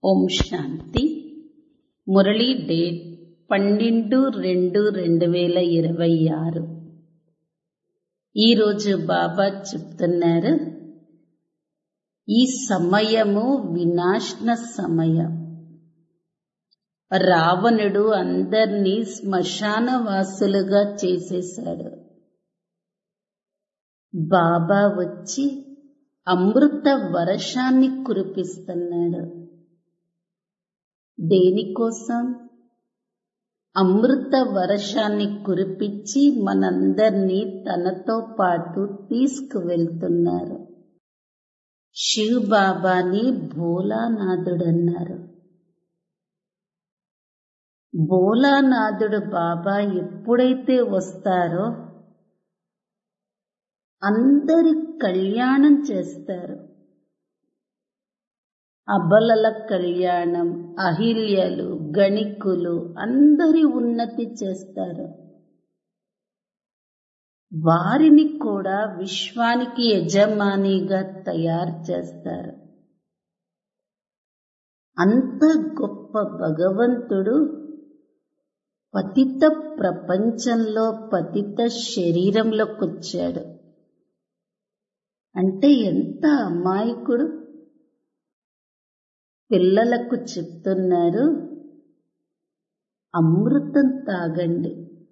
ఓం శాంతి Murali date పన్నెండు రెండు రెండు వేల ఇరవై ఆరు ఈరోజు బాబా చెప్తున్నారు ఈ సమయము వినాశన సమయం రావణుడు అందర్నీ శ్మశానవాసులుగా చేసేశాడు బాబా వచ్చి అమృత వర్షాన్ని కురిపిస్తున్నాడు దేనికోసం అమృత వర్షాన్ని కురిపించి మనందర్నీ తనతో పాటు తీసుకువెళ్తున్నారు శివ్ బాబాని భోలానాథుడన్నారు భోలానాథుడు బాబా ఎప్పుడైతే వస్తారో అందరి కళ్యాణం చేస్తారు అబలల కళ్యాణం అహిల్యలు గణికులు అందరి ఉన్నతి చేస్తారు వారిని కూడా విశ్వానికి యజమానిగా తయారు చేస్తారు అంత గొప్ప భగవంతుడు పతిత ప్రపంచంలో పతిత శరీరంలోకి వచ్చాడు అంటే ఎంత అమాయకుడు పిల్లలకు చెప్తున్నారు అమృతం తాగండి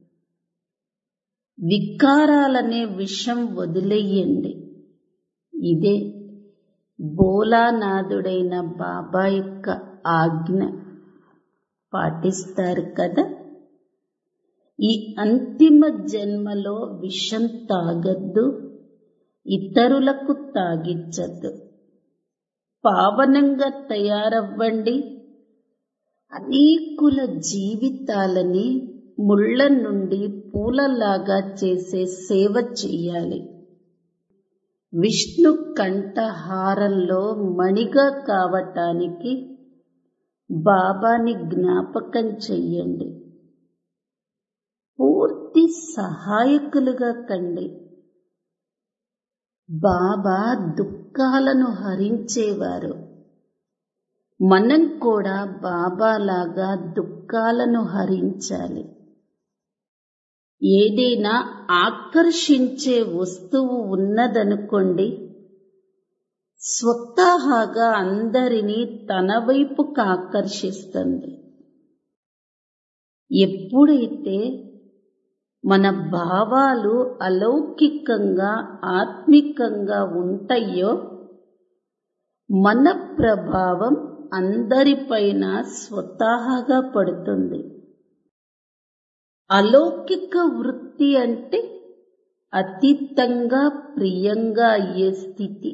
వికారాలనే విషం వదిలేయండి ఇదే బోలానాథుడైన బాబా యొక్క ఆజ్ఞ పాటిస్తారు కదా ఈ అంతిమ జన్మలో విషం తాగద్దు ఇతరులకు తాగించద్దు పావనంగా తయారవ్వండి అనేకుల జీవితాలని ముళ్ళ నుండి పూలలాగా చేసే సేవ చెయ్యాలి విష్ణు కంఠహారంలో మణిగా కావటానికి బాబాని జ్ఞాపకం చెయ్యండి పూర్తి సహాయకులుగా కండి బాబా దుఃఖాలను హరించేవారు మనం కూడా బాబాలాగా దుఃఖాలను హరించాలి ఏదైనా ఆకర్షించే వస్తువు ఉన్నదనుకోండి స్వతహాగా అందరినీ తన వైపుకు ఆకర్షిస్తుంది ఎప్పుడైతే మన భావాలు అలౌకికంగా ఆత్మికంగా ఉంటాయో మన ప్రభావం అందరిపైన స్వతహాగా పడుతుంది అలౌకిక వృత్తి అంటే అతీతంగా ప్రియంగా అయ్యే స్థితి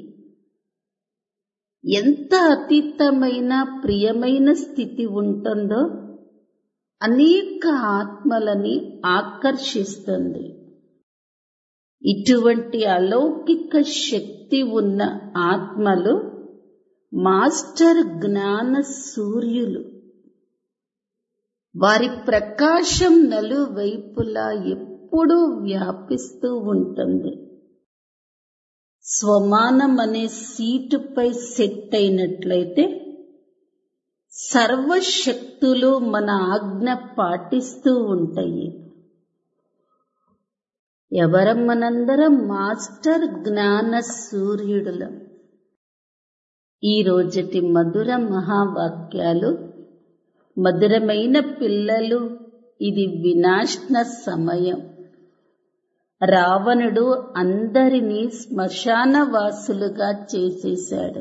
ఎంత అతీతమైన ప్రియమైన స్థితి ఉంటుందో అనేక ఆత్మలని ఆకర్షిస్తుంది ఇటువంటి అలౌకిక శక్తి ఉన్న ఆత్మలు మాస్టర్ జ్ఞాన సూర్యులు వారి ప్రకాశం నలువైపులా ఎప్పుడూ వ్యాపిస్తూ ఉంటుంది స్వమానం అనే సీటుపై సెట్ అయినట్లయితే సర్వశక్తులు మన ఆజ్ఞ పాటిస్తూ ఉంటాయి ఎవరం మనందరం మాస్టర్ జ్ఞాన సూర్యుడులం ఈ రోజటి మధుర మహావాక్యాలు మధురమైన పిల్లలు ఇది వినాశన సమయం రావణుడు అందరినీ శ్మశానవాసులుగా చేసేశాడు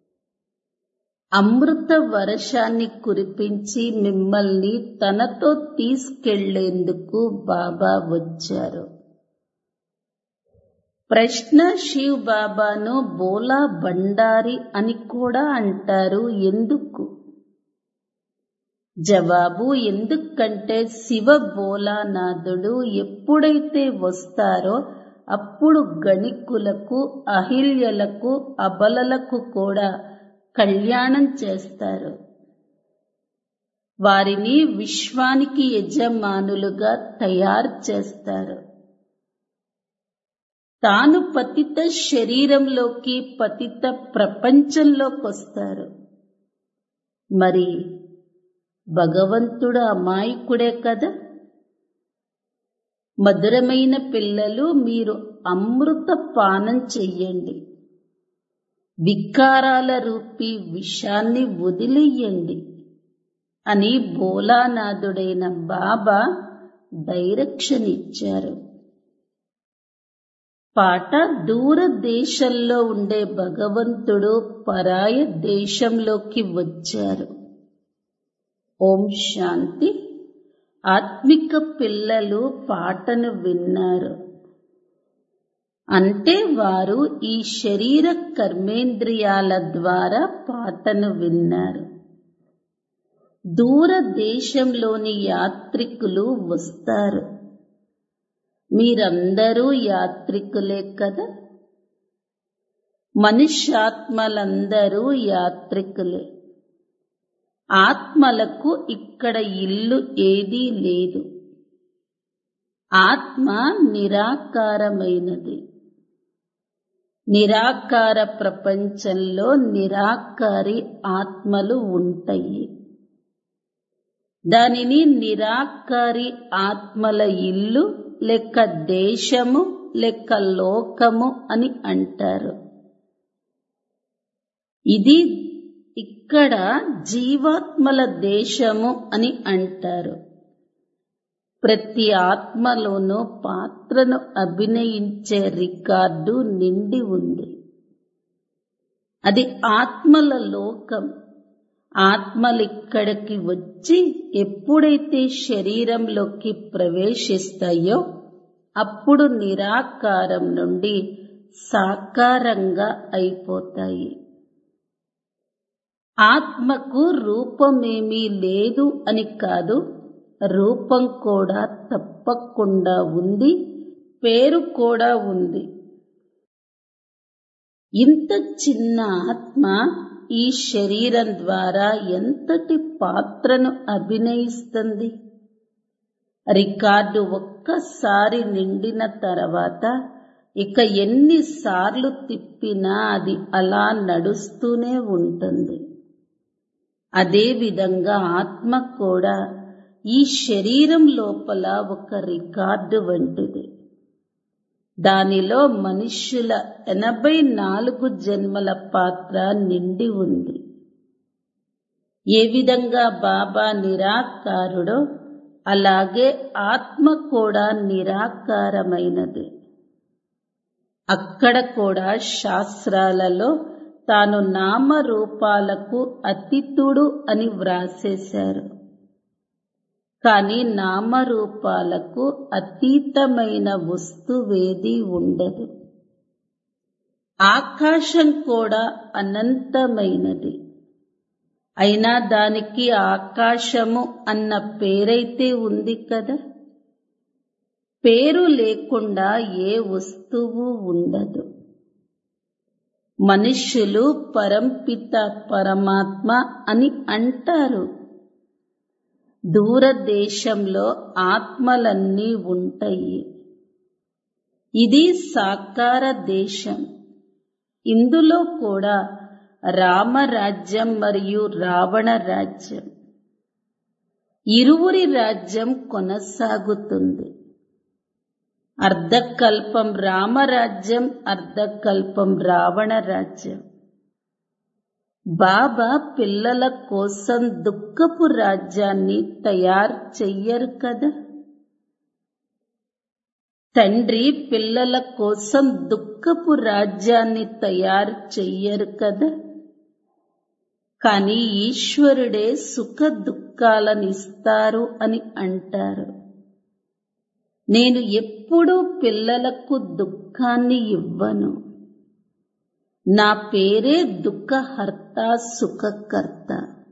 అమృత వర్షాన్ని కురిపించి మిమ్మల్ని తనతో తీసుకెళ్లేందుకు బాబా వచ్చారు ప్రశ్న శివ్ బాబాను బోలా బండారి అని కూడా అంటారు ఎందుకు జవాబు ఎందుకంటే శివ బోలానాథుడు ఎప్పుడైతే వస్తారో అప్పుడు గణికులకు అహిల్యలకు అబలలకు కూడా కళ్యాణం చేస్తారు వారిని విశ్వానికి యజమానులుగా తయారు చేస్తారు తాను పతిత శరీరంలోకి పతిత ప్రపంచంలోకి వస్తారు మరి భగవంతుడు అమాయకుడే కదా మధురమైన పిల్లలు మీరు అమృత పానం చెయ్యండి వికారాల రూపీ విషాన్ని వదిలేయండి అని భోలానాథుడైన బాబా డైరెక్షన్ ఇచ్చారు పాట దూర దేశంలో ఉండే భగవంతుడు పరాయ దేశంలోకి వచ్చారు ఓం శాంతి ఆత్మిక పిల్లలు పాటను విన్నారు అంటే వారు ఈ శరీర కర్మేంద్రియాల ద్వారా పాటను విన్నారు దూర దేశంలోని యాత్రికులు వస్తారు మీరందరూ యాత్రికులే కదా మనుష్యాత్మలందరూ యాత్రికులే ఆత్మలకు ఇక్కడ ఇల్లు ఏదీ లేదు ఆత్మ నిరాకారమైనది నిరాకార ప్రపంచంలో నిరాకారి ఆత్మలు ఉంటాయి దానిని నిరాకారి ఆత్మల ఇల్లు లెక్క దేశము లెక్క లోకము అని అంటారు ఇది ఇక్కడ జీవాత్మల దేశము అని అంటారు ప్రతి ఆత్మలోనూ పాత్రను అభినయించే రికార్డు నిండి ఉంది అది ఆత్మల లోకం ఆత్మలు ఇక్కడికి వచ్చి ఎప్పుడైతే శరీరంలోకి ప్రవేశిస్తాయో అప్పుడు నిరాకారం నుండి సాకారంగా అయిపోతాయి ఆత్మకు రూపమేమీ లేదు అని కాదు రూపం కూడా తప్పకుండా ఉంది పేరు కూడా ఉంది ఇంత చిన్న ఆత్మ ఈ శరీరం ద్వారా ఎంతటి పాత్రను అభినయిస్తుంది రికార్డు ఒక్కసారి నిండిన తర్వాత ఇక ఎన్నిసార్లు తిప్పినా అది అలా నడుస్తూనే ఉంటుంది అదేవిధంగా ఆత్మ కూడా ఈ శరీరం లోపల ఒక రికార్డు వంటిది దానిలో మనుష్యుల ఎనభై నాలుగు జన్మల పాత్ర నిండి ఉంది ఏ విధంగా బాబా నిరాకారుడో అలాగే ఆత్మ కూడా నిరాకారమైనది అక్కడ కూడా శాస్త్రాలలో తాను నామరూపాలకు అతిథుడు అని వ్రాసేశారు కాని నామరూపాలకు అతీతమైన వస్తువేది ఉండదు ఆకాశం కూడా అనంతమైనది అయినా దానికి ఆకాశము అన్న పేరైతే ఉంది కదా పేరు లేకుండా ఏ వస్తువు ఉండదు మనుష్యులు పరంపిత పరమాత్మ అని అంటారు దూరదేశంలో ఆత్మలన్నీ ఉంటాయి ఇది సాకార దేశం ఇందులో కూడా రామరాజ్యం మరియు రావణ రాజ్యం ఇరువురి రాజ్యం కొనసాగుతుంది అర్ధకల్పం రామరాజ్యం అర్ధకల్పం రావణ రాజ్యం బాబా పిల్లల కోసం దుఃఖపు రాజ్యాన్ని తయారు చెయ్యరు కదా తండ్రి పిల్లల కోసం దుఃఖపు రాజ్యాన్ని తయారు చెయ్యరు కదా కానీ ఈశ్వరుడే సుఖ దుఃఖాలను ఇస్తారు అని అంటారు నేను ఎప్పుడూ పిల్లలకు దుఃఖాన్ని ఇవ్వను నా పేరే దుఃఖహర్త సుఖకర్త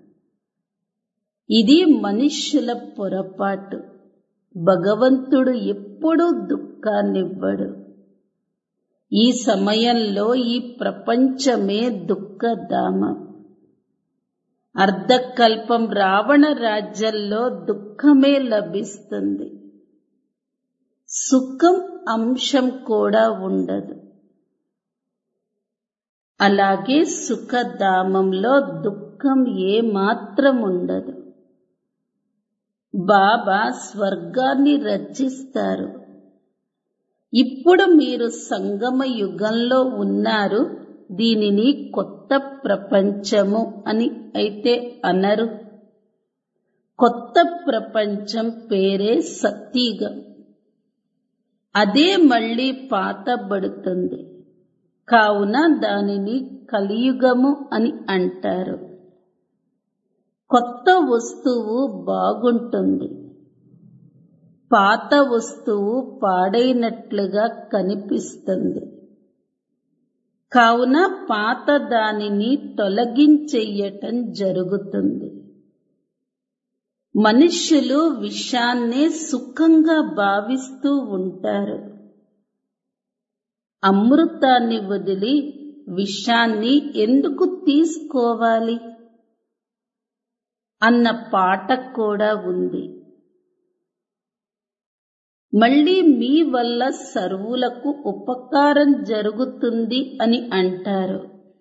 ఇది మనుష్యుల పొరపాటు భగవంతుడు ఎప్పుడూ దుఃఖాన్నివ్వడు ఈ సమయంలో ఈ ప్రపంచమే దుఃఖధామం అర్ధకల్పం రావణ రాజ్యంలో దుఃఖమే లభిస్తుంది సుఖం అంశం కూడా ఉండదు అలాగే సుఖధామంలో దుఃఖ దుఃఖం ఏ మాత్రం ఉండదు బాబా స్వర్గాన్ని రచిస్తారు ఇప్పుడు మీరు సంగమ యుగంలో ఉన్నారు దీనిని కొత్త ప్రపంచము అని అయితే అనరు కొత్త ప్రపంచం పేరే సత్యుగం అదే మళ్ళీ పాతబడుతుంది కావున దానిని కలియుగము అని అంటారు కొత్త వస్తువు బాగుంటుంది పాత వస్తువు పాడైనట్లుగా కనిపిస్తుంది కావున పాత దానిని తొలగించెయ్యటం జరుగుతుంది మనుష్యులు విషాన్నే సుఖంగా భావిస్తూ ఉంటారు అమృతాన్ని వదిలి విషాన్ని ఎందుకు తీసుకోవాలి అన్న పాట కూడా ఉంది మళ్ళీ మీ వల్ల సర్వులకు ఉపకారం జరుగుతుంది అని అంటారు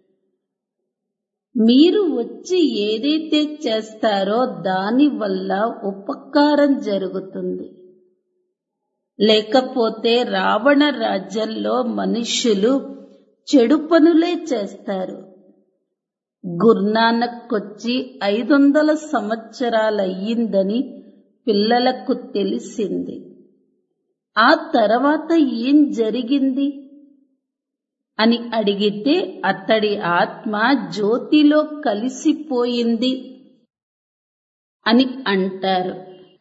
మీరు వచ్చి ఏదైతే చేస్తారో దాని వల్ల ఉపకారం జరుగుతుంది లేకపోతే రావణ రాజ్యంలో మనుష్యులు చెడు పనులే చేస్తారు గుర్నానక్కొచ్చి ఐదు వందల సంవత్సరాలయ్యిందని పిల్లలకు తెలిసింది ఆ తర్వాత ఏం జరిగింది అని అడిగితే అతడి ఆత్మ జ్యోతిలో కలిసిపోయింది అని అంటారు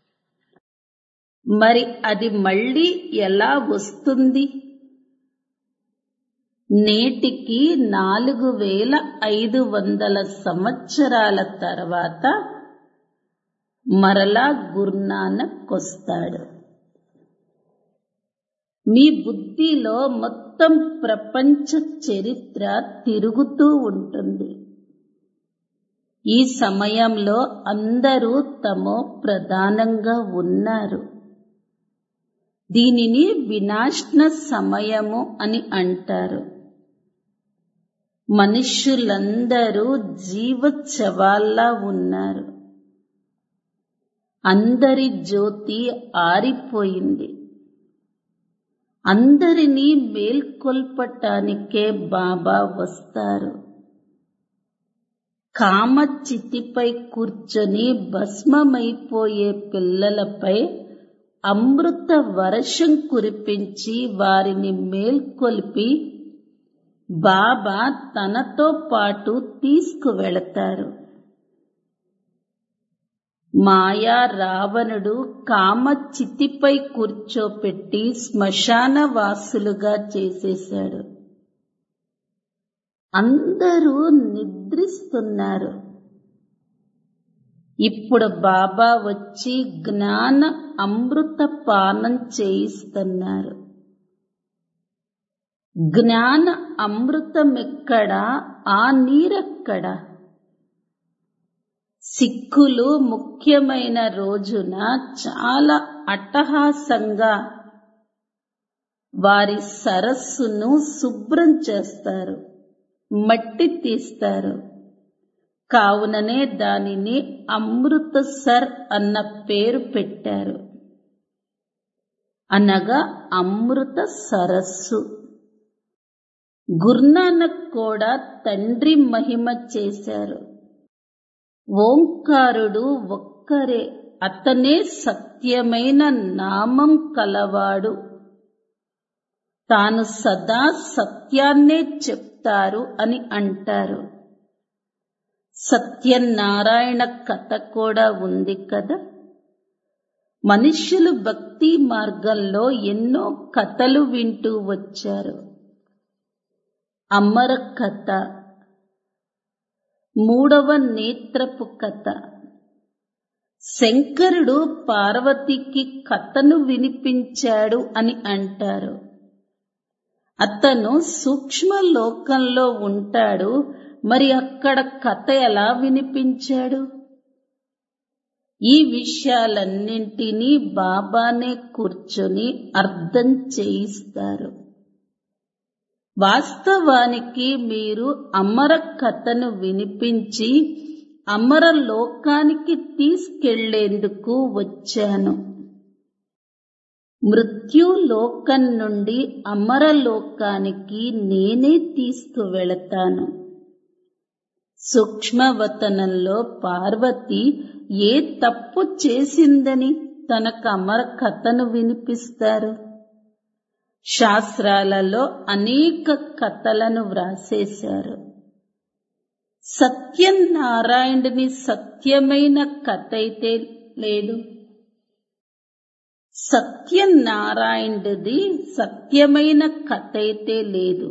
మరి అది మళ్ళీ ఎలా వస్తుంది నేటికి నాలుగు వేల ఐదు వందల సంవత్సరాల తర్వాత మరలా గుర్నానక్ మీ బుద్ధిలో మొత్తం ప్రపంచ చరిత్ర తిరుగుతూ ఉంటుంది ఈ సమయంలో అందరూ తమో ప్రధానంగా ఉన్నారు దీనిని వినాశన సమయము అని అంటారు మనుష్యులందరూ జీవచ్చవాల్లా ఉన్నారు అందరి జ్యోతి ఆరిపోయింది అందరినీ మేల్కొల్పటానికే బాబా వస్తారు కామ చితిపై కూర్చొని భస్మమైపోయే పిల్లలపై అమృత వర్షం కురిపించి వారిని మేల్కొల్పి బాబా తనతో పాటు తీసుకువెళతారు మాయా రావణుడు కామ చితిపై కూర్చోపెట్టి శ్మశాన వాసులుగా చేసేశాడు అందరూ నిద్రిస్తున్నారు ఇప్పుడు బాబా వచ్చి జ్ఞాన అమృత పానం చేయిస్తున్నారు జ్ఞాన అమృతం ఎక్కడా ఆ నీరెక్కడా సిక్కులు ముఖ్యమైన రోజున చాలా అట్టహాసంగా వారి సరస్సును శుభ్రం చేస్తారు మట్టి తీస్తారు కావుననే దానిని అమృతసర్ అన్న పేరు పెట్టారు అనగా అమృత సరస్సు గుర్నానక్ కూడా తండ్రి మహిమ చేశారు ఓంకారుడు ఒక్కరే అతనే సత్యమైన నామం కలవాడు తాను సదా సత్యాన్నే చెప్తారు అని అంటారు సత్యనారాయణ కథ కూడా ఉంది కదా మనుష్యులు భక్తి మార్గంలో ఎన్నో కథలు వింటూ వచ్చారు అమర కథ మూడవ నేత్రపు కథ శంకరుడు పార్వతికి కథను వినిపించాడు అని అంటారు అతను సూక్ష్మ లోకంలో ఉంటాడు మరి అక్కడ కథ ఎలా వినిపించాడు ఈ విషయాలన్నింటినీ బాబానే కూర్చొని అర్థం చేయిస్తారు వాస్తవానికి మీరు అమర కథను వినిపించి అమర లోకానికి తీసుకెళ్లేందుకు వచ్చాను మృత్యు లోకం నుండి అమర లోకానికి నేనే తీసుకువెళతాను సూక్ష్మవతనంలో పార్వతి ఏ తప్పు చేసిందని తనకు అమర కథను వినిపిస్తారు శాస్త్రాలలో అనేక కథలను వ్రాసేశారు సత్యనారాయణుని సత్యమైన కథ అయితే లేదు సత్యనారాయణుడిది సత్యమైన కథ అయితే లేదు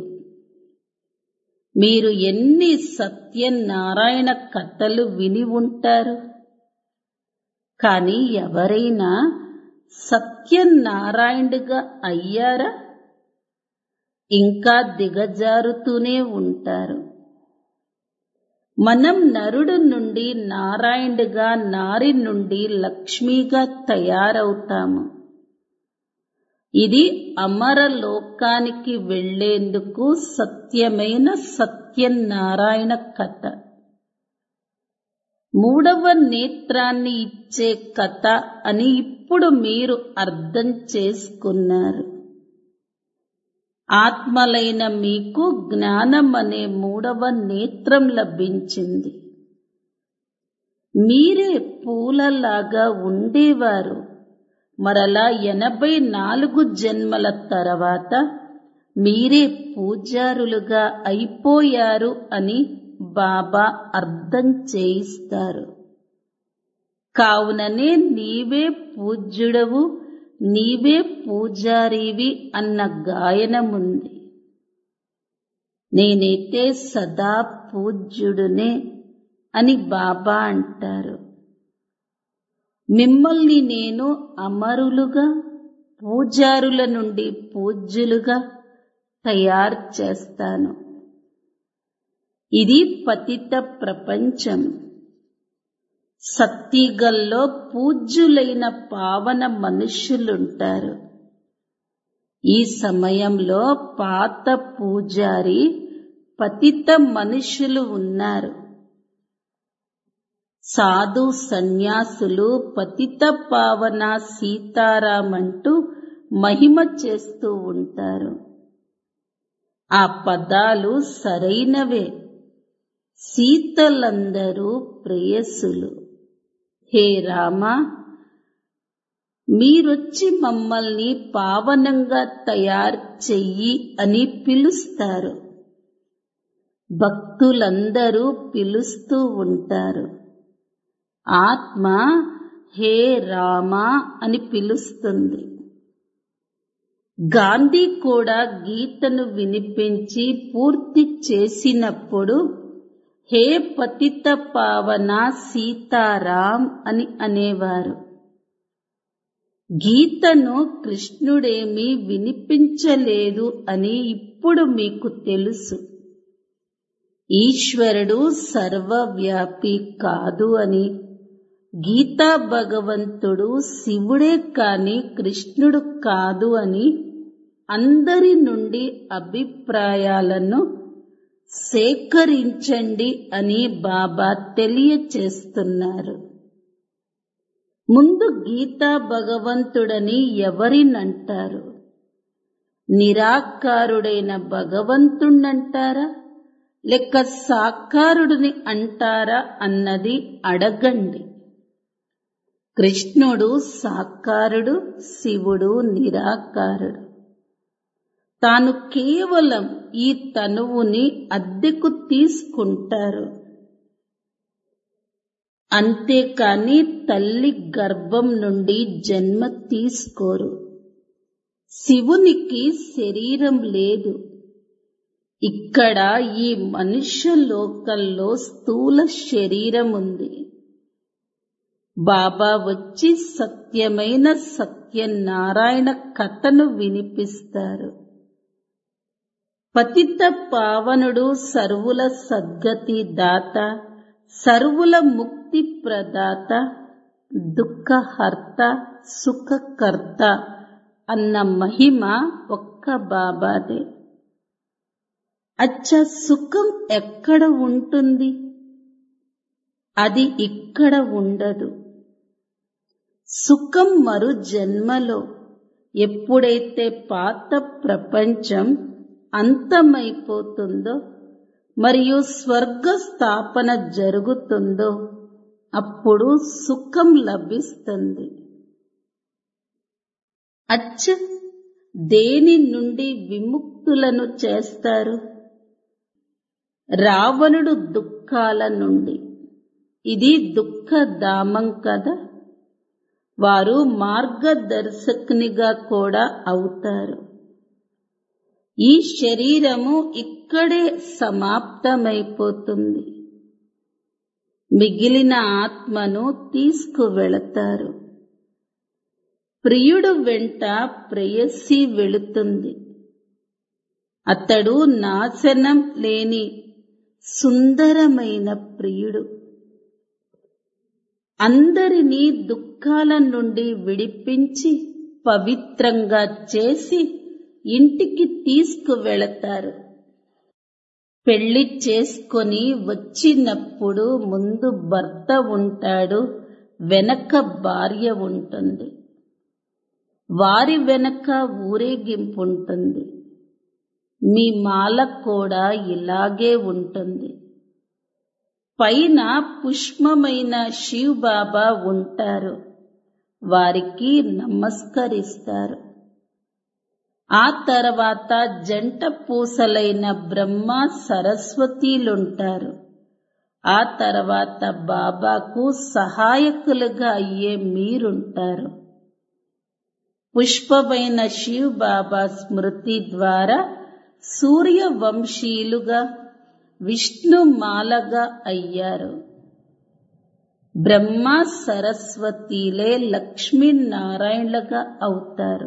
మీరు ఎన్ని సత్యనారాయణ కథలు విని ఉంటారు కానీ ఎవరైనా సత్యనారాయణుడిగా అయ్యారా ఇంకా దిగజారుతూనే ఉంటారు మనం నరుడు నుండి నారాయణుడిగా నారి నుండి లక్ష్మిగా తయారవుతాము ఇది అమర లోకానికి వెళ్లేందుకు సత్యమైన సత్యనారాయణ కథ మూడవ నేత్రాన్ని ఇచ్చే కథ అని ఇప్పుడు మీరు అర్థం చేసుకున్నారు ఆత్మలైన మీకు జ్ఞానం అనే మూడవ నేత్రం లభించింది మీరే పూలలాగా ఉండేవారు మరలా ఎనభై నాలుగు జన్మల తర్వాత మీరే పూజారులుగా అయిపోయారు అని బాబా అర్థం చేయిస్తారు కావుననే నీవే పూజ్యుడవు నీవే పూజారివి అన్న గాయనముంది నేనైతే సదా పూజ్యుడునే అని బాబా అంటారు మిమ్మల్ని నేను అమరులుగా పూజారుల నుండి పూజ్యులుగా తయారు చేస్తాను ఇది పతిత ప్రపంచం సత్తిగల్లో పూజ్యులైన పావన మనుష్యులుంటారు ఈ సమయంలో పాత పూజారి పతిత మనుషులు ఉన్నారు సాధు సన్యాసులు పతిత పావన సీతారామంటూ మహిమ చేస్తూ ఉంటారు ఆ పదాలు సరైనవే సీతలందరూ ప్రేయసులు హే రామా మీరొచ్చి మమ్మల్ని పావనంగా తయారు చెయ్యి అని పిలుస్తారు భక్తులందరూ పిలుస్తూ ఉంటారు ఆత్మ హే రామా అని పిలుస్తుంది గాంధీ కూడా గీతను వినిపించి పూర్తి చేసినప్పుడు హే పతిత పావన సీతారాం అని అనేవారు గీతను కృష్ణుడేమీ వినిపించలేదు అని ఇప్పుడు మీకు తెలుసు ఈశ్వరుడు సర్వవ్యాపి కాదు అని గీతా భగవంతుడు శివుడే కాని కృష్ణుడు కాదు అని అందరి నుండి అభిప్రాయాలను సేకరించండి అని బాబా తెలియచేస్తున్నారు ముందు గీతా భగవంతుడని ఎవరినంటారు నిరాకారుడైన భగవంతుణ్ణంటారా లేక సాకారుడిని అంటారా అన్నది అడగండి కృష్ణుడు సాకారుడు శివుడు నిరాకారుడు తాను కేవలం ఈ తనువుని అద్దెకు తీసుకుంటారు అంతేకాని తల్లి గర్భం నుండి జన్మ తీసుకోరు శివునికి శరీరం లేదు ఇక్కడ ఈ మనుష్య లోకంలో స్థూల శరీరం ఉంది బాబా వచ్చి సత్యమైన సత్యనారాయణ కథను వినిపిస్తారు పతిత పావనుడు సర్వుల సద్గతి దాత సర్వుల ముక్తి ప్రదాత దుఃఖహర్త సుఖకర్త అన్న మహిమ ఒక్క బాబాదే అచ్చ సుఖం ఎక్కడ ఉంటుంది అది ఇక్కడ ఉండదు సుఖం మరు జన్మలో ఎప్పుడైతే పాత ప్రపంచం అంతమైపోతుందో మరియు స్వర్గ స్థాపన జరుగుతుందో అప్పుడు సుఖం లభిస్తుంది అచ్చ దేని నుండి విముక్తులను చేస్తారు రావణుడు దుఃఖాల నుండి ఇది దుఃఖధామం కదా వారు మార్గదర్శకునిగా కూడా అవుతారు ఈ శరీరము ఇక్కడే సమాప్తమైపోతుంది మిగిలిన ఆత్మను తీసుకువెళతారు ప్రియుడు వెంట ప్రేయసి వెళుతుంది అతడు నాశనం లేని సుందరమైన ప్రియుడు అందరినీ దుఃఖాల నుండి విడిపించి పవిత్రంగా చేసి ఇంటికి తీసుకువెళతారు పెళ్లి చేసుకొని వచ్చినప్పుడు ముందు భర్త ఉంటాడు వెనక భార్య ఉంటుంది వారి వెనక ఊరేగింపు ఉంటుంది మీ మాల కూడా ఇలాగే ఉంటుంది పైన పుష్పమైన శివ్ బాబా ఉంటారు వారికి నమస్కరిస్తారు ఆ తర్వాత జంట పూసలైన బ్రహ్మ సరస్వతీలుంటారు ఆ తర్వాత బాబాకు సహాయకులుగా అయ్యే మీరుంటారు పుష్పమైన శివ్ బాబా స్మృతి ద్వారా సూర్యవంశీయులుగా విష్ణుమాలగా అయ్యారు బ్రహ్మ సరస్వతిలే లక్ష్మీనారాయణలుగా అవుతారు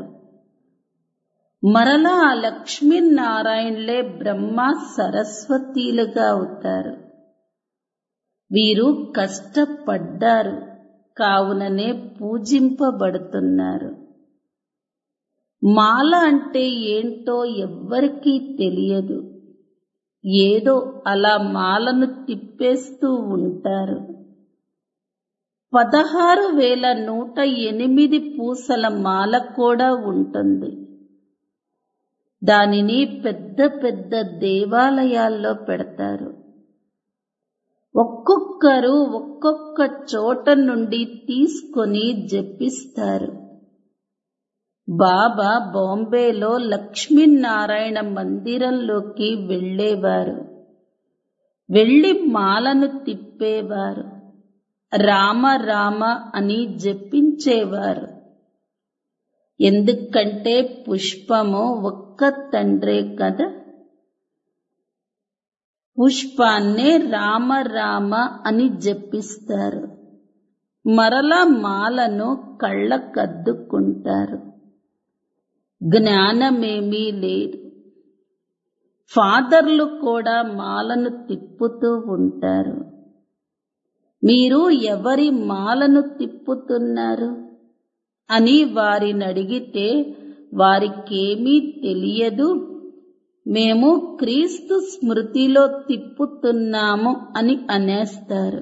మరలా ఆ లక్ష్మీనారాయణలే బ్రహ్మ సరస్వతీలుగా అవుతారు వీరు కష్టపడ్డారు కావుననే పూజింపబడుతున్నారు మాల అంటే ఏంటో ఎవ్వరికీ తెలియదు ఏదో అలా మాలను తిప్పేస్తూ ఉంటారు పదహారు వేల నూట ఎనిమిది పూసల మాల కూడా ఉంటుంది దానిని పెద్ద పెద్ద దేవాలయాల్లో పెడతారు ఒక్కొక్కరు ఒక్కొక్క చోట నుండి తీసుకొని జపిస్తారు బాబా బాంబేలో లక్ష్మీనారాయణ మందిరంలోకి వెళ్ళేవారు వెళ్లి మాలను తిప్పేవారు రామ రామ అని జపించేవారు ఎందుకంటే పుష్పము ఒక్క తండ్రే కదా పుష్పాన్నే రామ రామ అని జపిస్తారు మరలా మాలను కళ్ళకద్దుకుంటారు జ్ఞానమేమీ లేదు ఫాదర్లు కూడా మాలను తిప్పుతూ ఉంటారు మీరు ఎవరి మాలను తిప్పుతున్నారు అని వారిని అడిగితే వారికేమీ తెలియదు మేము క్రీస్తు స్మృతిలో తిప్పుతున్నాము అని అనేస్తారు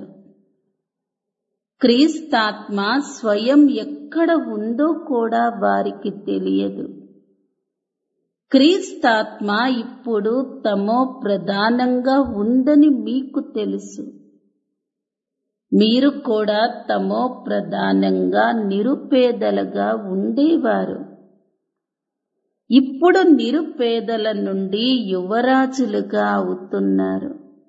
క్రీస్తాత్మ స్వయం ఎక్కడ ఉందో కూడా వారికి తెలియదు క్రీస్తాత్మ ఇప్పుడు తమో ప్రధానంగా ఉందని మీకు తెలుసు మీరు కూడా తమో ప్రధానంగా నిరుపేదలుగా ఉండేవారు ఇప్పుడు నిరుపేదల నుండి యువరాజులుగా అవుతున్నారు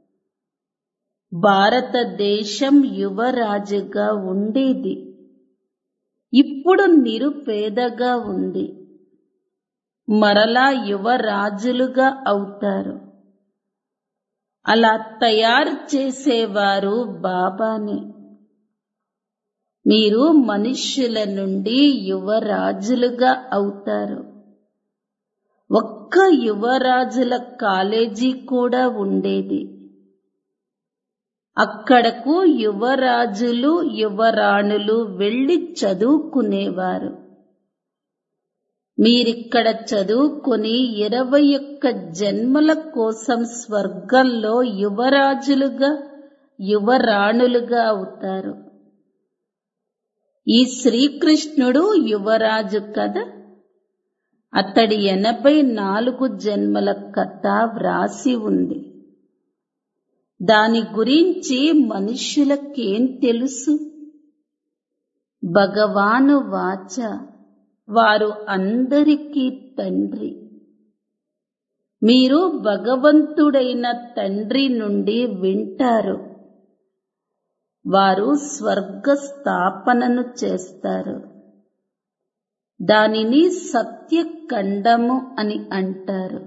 భారతదేశం యువరాజుగా ఉండేది ఇప్పుడు నిరుపేదగా ఉంది మరలా యువరాజులుగా అవుతారు అలా తయారు చేసేవారు బాబానే మీరు మనుష్యుల నుండి యువరాజులుగా అవుతారు ఒక్క యువరాజుల కాలేజీ కూడా ఉండేది అక్కడకు యువరాజులు యువరాణులు వెళ్లి చదువుకునేవారు మీరిక్కడ చదువుకుని ఇరవై ఒక్క జన్మల కోసం స్వర్గంలో యువరాజులుగా యువరాణులుగా అవుతారు ఈ శ్రీకృష్ణుడు యువరాజు కదా అతడి ఎనభై నాలుగు జన్మల కథ వ్రాసి ఉంది దాని గురించి మనుష్యులకేం తెలుసు భగవాను వాచ వారు అందరికీ తండ్రి మీరు భగవంతుడైన తండ్రి నుండి వింటారు వారు స్వర్గ స్థాపనను చేస్తారు దానిని సత్యఖండము అని అంటారు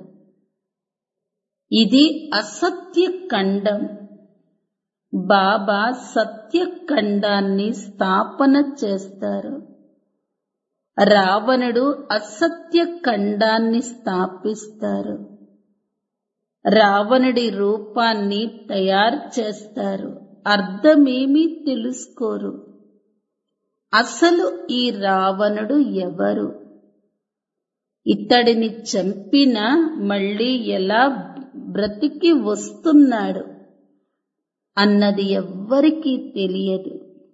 ఇది అసత్య ఖండం బాబా సత్యఖండాన్ని స్థాపన చేస్తారు రావణుడు అసత్య ఖండాన్ని స్థాపిస్తారు రావణుడి రూపాన్ని తయారు చేస్తారు అర్థమేమీ తెలుసుకోరు అసలు ఈ రావణుడు ఎవరు ఇతడిని చంపిన మళ్ళీ ఎలా బ్రతికి వస్తున్నాడు అన్నది ఎవ్వరికీ తెలియదు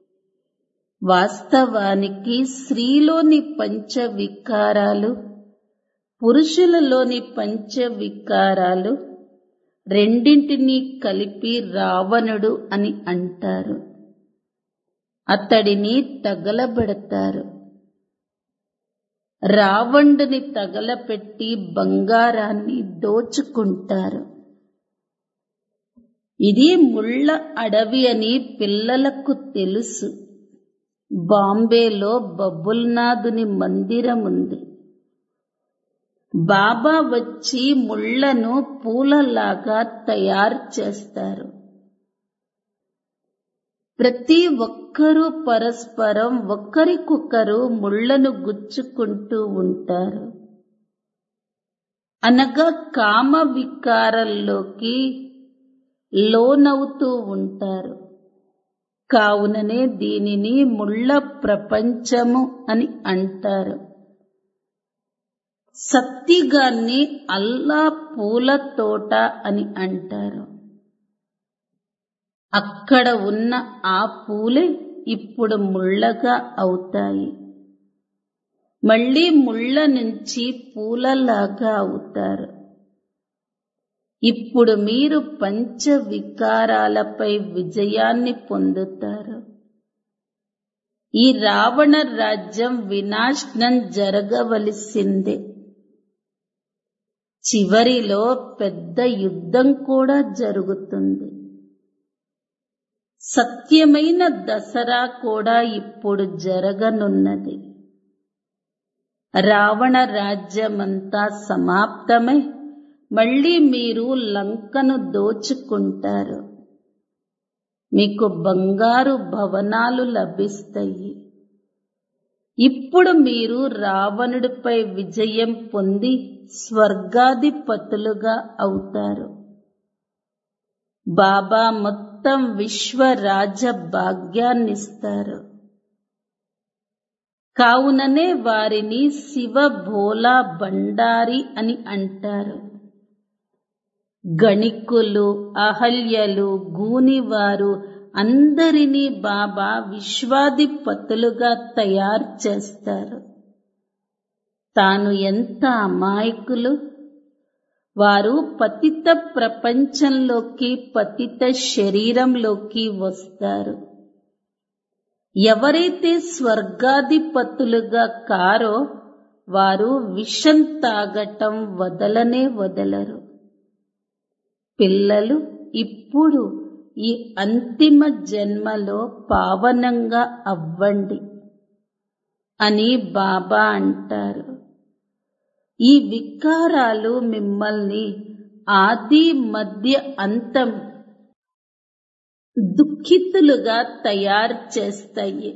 వాస్తవానికి స్త్రీలోని పంచ వికారాలు పురుషులలోని పంచ వికారాలు రెండింటినీ కలిపి రావణుడు అని అంటారు అతడిని తగలబెడతారు రావణుడిని తగలపెట్టి బంగారాన్ని దోచుకుంటారు ఇది ముళ్ళ అడవి అని పిల్లలకు తెలుసు బాంబేలో బబుల్నాథుని మందిరం ఉంది బాబా వచ్చి ముళ్లను పూలలాగా తయారు చేస్తారు ప్రతి ఒక్కరూ పరస్పరం ఒకరికొకరు ముళ్లను గుచ్చుకుంటూ ఉంటారు అనగా కామ వికారంలోకి లోనవుతూ ఉంటారు కావుననే దీనిని ముళ్ళ ప్రపంచము అని అంటారు సత్తిగాన్ని అల్లా పూల తోట అని అంటారు అక్కడ ఉన్న ఆ పూలే ఇప్పుడు ముళ్ళగా అవుతాయి మళ్ళీ ముళ్ళ నుంచి పూలలాగా అవుతారు ఇప్పుడు మీరు పంచ వికారాలపై విజయాన్ని పొందుతారు ఈ రావణ రాజ్యం వినాశనం జరగవలసిందే చివరిలో పెద్ద యుద్ధం కూడా జరుగుతుంది సత్యమైన దసరా కూడా ఇప్పుడు జరగనున్నది రావణ రాజ్యమంతా సమాప్తమై మళ్ళీ మీరు లంకను దోచుకుంటారు మీకు బంగారు భవనాలు లభిస్తాయి ఇప్పుడు మీరు రావణుడిపై విజయం పొంది స్వర్గాధిపతులుగా అవుతారు బాబా మొత్తం విశ్వ రాజ భాగ్యాన్నిస్తారు కావుననే వారిని శివ భోలా బండారి అని అంటారు గణికులు అహల్యలు గూనివారు అందరినీ బాబా విశ్వాధిపతులుగా తయారు చేస్తారు తాను ఎంత అమాయకులు వారు పతిత ప్రపంచంలోకి పతిత శరీరంలోకి వస్తారు ఎవరైతే స్వర్గాధిపతులుగా కారో వారు విషం తాగటం వదలనే వదలరు పిల్లలు ఇప్పుడు ఈ అంతిమ జన్మలో పావనంగా అవ్వండి అని బాబా అంటారు ఈ వికారాలు మిమ్మల్ని ఆది మధ్య అంతం దుఃఖితులుగా తయారు చేస్తాయి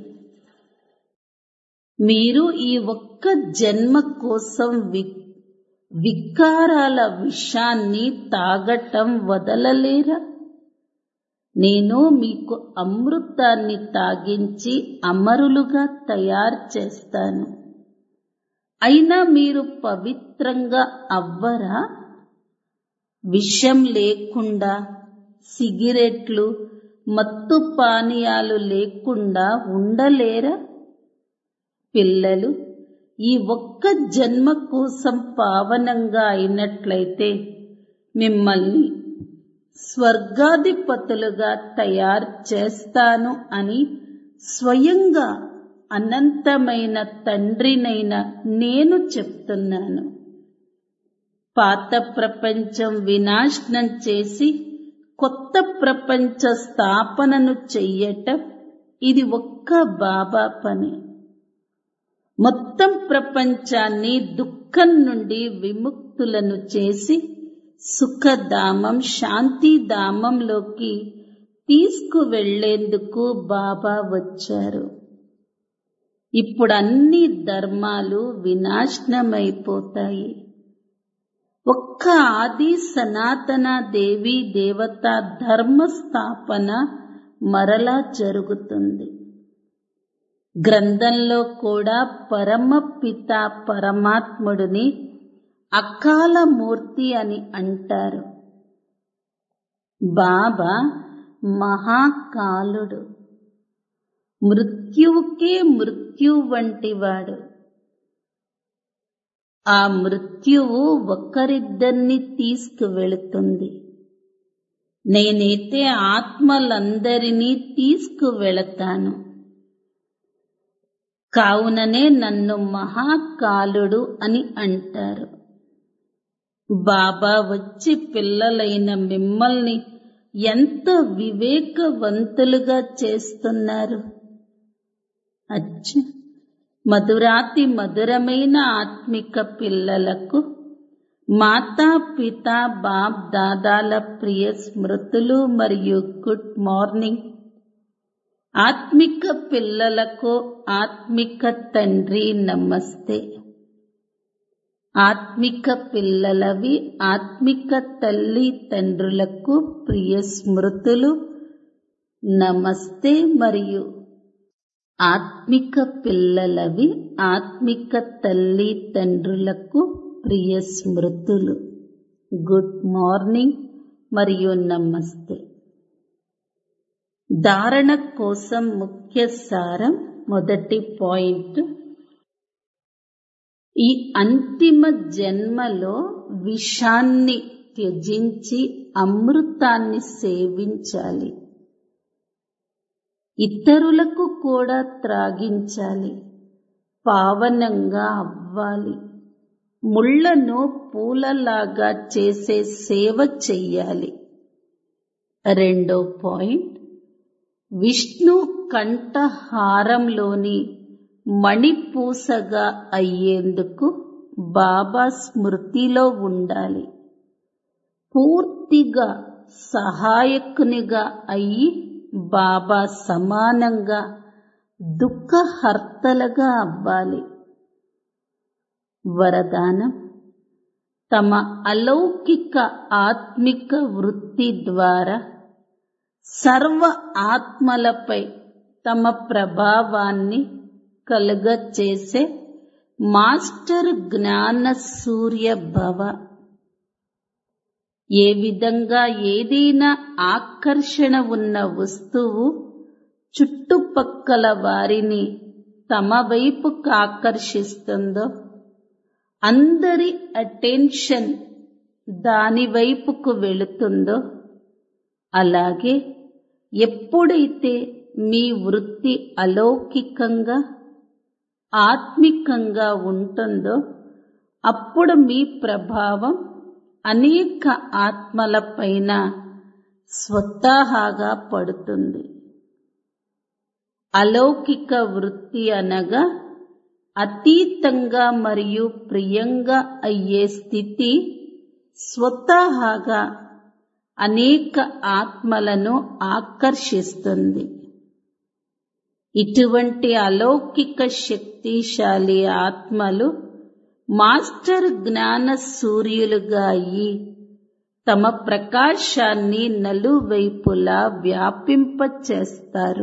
మీరు ఈ ఒక్క జన్మ కోసం వి వికారాల విషాన్ని తాగటం వదలలేరా నేను మీకు అమృతాన్ని తాగించి అమరులుగా తయారు చేస్తాను అయినా మీరు పవిత్రంగా అవ్వరా విషం లేకుండా సిగరెట్లు మత్తు పానీయాలు లేకుండా ఉండలేరా పిల్లలు ఈ ఒక్క జన్మ కోసం పావనంగా అయినట్లయితే మిమ్మల్ని స్వర్గాధిపతులుగా తయారు చేస్తాను అని స్వయంగా అనంతమైన తండ్రినైన నేను చెప్తున్నాను పాత ప్రపంచం వినాశనం చేసి కొత్త ప్రపంచ స్థాపనను చెయ్యటం ఇది ఒక్క బాబా పని మొత్తం ప్రపంచాన్ని దుఃఖం నుండి విముక్తులను చేసి సుఖధామం శాంతిధామంలోకి తీసుకువెళ్లేందుకు బాబా వచ్చారు ఇప్పుడు అన్ని ధర్మాలు వినాశనమైపోతాయి ఒక్క ఆది సనాతన దేవి దేవత ధర్మ స్థాపన మరలా జరుగుతుంది గ్రంథంలో కూడా పరమ పిత పరమాత్ముడిని అకాల మూర్తి అని అంటారు బాబా మహాకాలుడు మృత్యువుకే మృత్యు వంటివాడు ఆ మృత్యువు ఒకరిద్దరిని తీసుకువెళుతుంది నేనైతే ఆత్మలందరినీ తీసుకువెళతాను కావుననే నన్ను మహాకాలుడు అని అంటారు బాబా వచ్చి పిల్లలైన మిమ్మల్ని ఎంత వివేకవంతులుగా చేస్తున్నారు అచ్చ మధురాతి మధురమైన ఆత్మిక పిల్లలకు మాతా పిత బాప్ దాదాల ప్రియ స్మృతులు మరియు గుడ్ మార్నింగ్ ఆత్మిక పిల్లలకు ఆత్మిక తండ్రి నమస్తే ఆత్మిక పిల్లలవి ఆత్మిక తల్లి తండ్రులకు ప్రియ స్మృతులు నమస్తే మరియు ఆత్మిక పిల్లలవి ఆత్మిక తల్లి తండ్రులకు ప్రియ స్మృతులు గుడ్ మార్నింగ్ మరియు నమస్తే ధారణ కోసం ముఖ్య సారం మొదటి పాయింట్ ఈ అంతిమ జన్మలో విషాన్ని త్యజించి అమృతాన్ని సేవించాలి ఇతరులకు కూడా త్రాగించాలి పావనంగా అవ్వాలి ముళ్లను పూలలాగా చేసే సేవ చెయ్యాలి రెండో పాయింట్ విష్ణు కంఠహారంలోని మణిపూసగా అయ్యేందుకు బాబా స్మృతిలో ఉండాలి పూర్తిగా సహాయకునిగా అయ్యి బాబా సమానంగా దుఃఖహర్తలుగా అవ్వాలి వరదానం తమ అలౌకిక ఆత్మిక వృత్తి ద్వారా సర్వ ఆత్మలపై తమ ప్రభావాన్ని కలుగచేసే మాస్టర్ జ్ఞాన సూర్య భవ ఏ విధంగా ఏదైనా ఆకర్షణ ఉన్న వస్తువు చుట్టుపక్కల వారిని తమ వైపుకు ఆకర్షిస్తుందో అందరి అటెన్షన్ దాని వైపుకు వెళుతుందో అలాగే ఎప్పుడైతే మీ వృత్తి అలౌకికంగా ఆత్మికంగా ఉంటుందో అప్పుడు మీ ప్రభావం అనేక ఆత్మలపైన స్వతహాగా పడుతుంది అలౌకిక వృత్తి అనగా అతీతంగా మరియు ప్రియంగా అయ్యే స్థితి స్వతహాగా అనేక ఆత్మలను ఆకర్షిస్తుంది ఇటువంటి అలౌకిక శక్తిశాలి ఆత్మలు మాస్టర్ జ్ఞాన సూర్యులుగా అయి తమ ప్రకాశాన్ని నలువైపులా వ్యాపింపచేస్తారు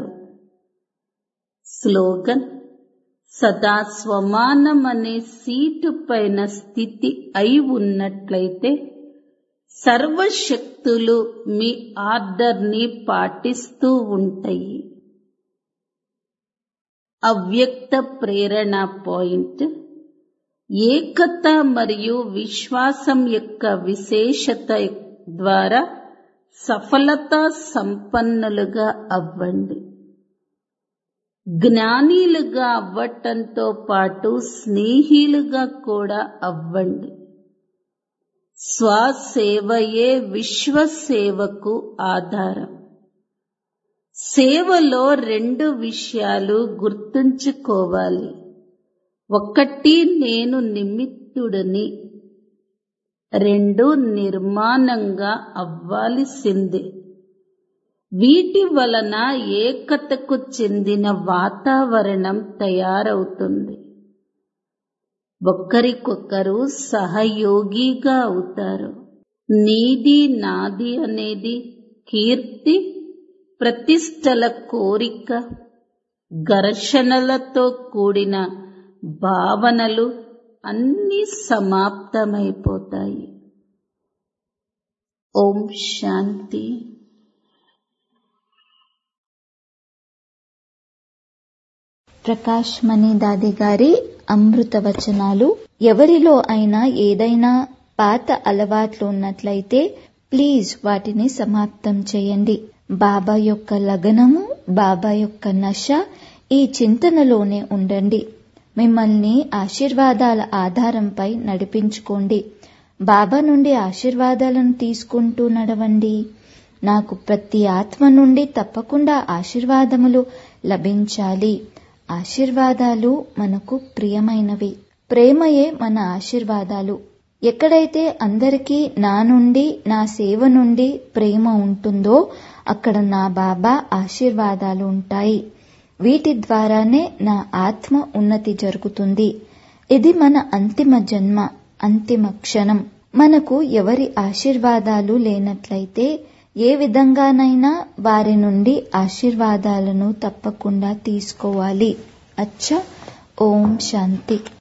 స్లోగన్ సదా స్వమానం అనే సీటు పైన స్థితి అయి ఉన్నట్లయితే సర్వశక్తులు మీ ఆర్డర్ని పాటిస్తూ ఉంటాయి అవ్యక్త ప్రేరణ పాయింట్ ఏకత మరియు విశ్వాసం యొక్క విశేషత ద్వారా సఫలతా సంపన్నులుగా అవ్వండి జ్ఞానీలుగా అవ్వటంతో పాటు స్నేహిలుగా కూడా అవ్వండి స్వసేవయే విశ్వసేవకు ఆధారం సేవలో రెండు విషయాలు గుర్తుంచుకోవాలి ఒకటి నేను నిమిత్తుడిని రెండు నిర్మాణంగా అవ్వాల్సిందే వీటి వలన ఏకతకు చెందిన వాతావరణం తయారవుతుంది ఒకరికొకరు సహయోగిగా అవుతారు నీది నాది అనేది కీర్తి ప్రతిష్టల కోరిక ఘర్షణలతో కూడిన భావనలు అన్నీ సమాప్తమైపోతాయి ఓం శాంతి ప్రకాష్ మణి దాది గారి అమృత వచనాలు ఎవరిలో అయినా ఏదైనా పాత అలవాట్లు ఉన్నట్లయితే ప్లీజ్ వాటిని సమాప్తం చేయండి బాబా యొక్క లగనము బాబా యొక్క నశ ఈ చింతనలోనే ఉండండి మిమ్మల్ని ఆశీర్వాదాల ఆధారంపై నడిపించుకోండి బాబా నుండి ఆశీర్వాదాలను తీసుకుంటూ నడవండి నాకు ప్రతి ఆత్మ నుండి తప్పకుండా ఆశీర్వాదములు లభించాలి ఆశీర్వాదాలు మనకు ప్రియమైనవి ప్రేమయే మన ఆశీర్వాదాలు ఎక్కడైతే అందరికీ నా నుండి నా సేవ నుండి ప్రేమ ఉంటుందో అక్కడ నా బాబా ఆశీర్వాదాలు ఉంటాయి వీటి ద్వారానే నా ఆత్మ ఉన్నతి జరుగుతుంది ఇది మన అంతిమ జన్మ అంతిమ క్షణం మనకు ఎవరి ఆశీర్వాదాలు లేనట్లయితే ఏ విధంగానైనా వారి నుండి ఆశీర్వాదాలను తప్పకుండా తీసుకోవాలి అచ్చా ఓం శాంతి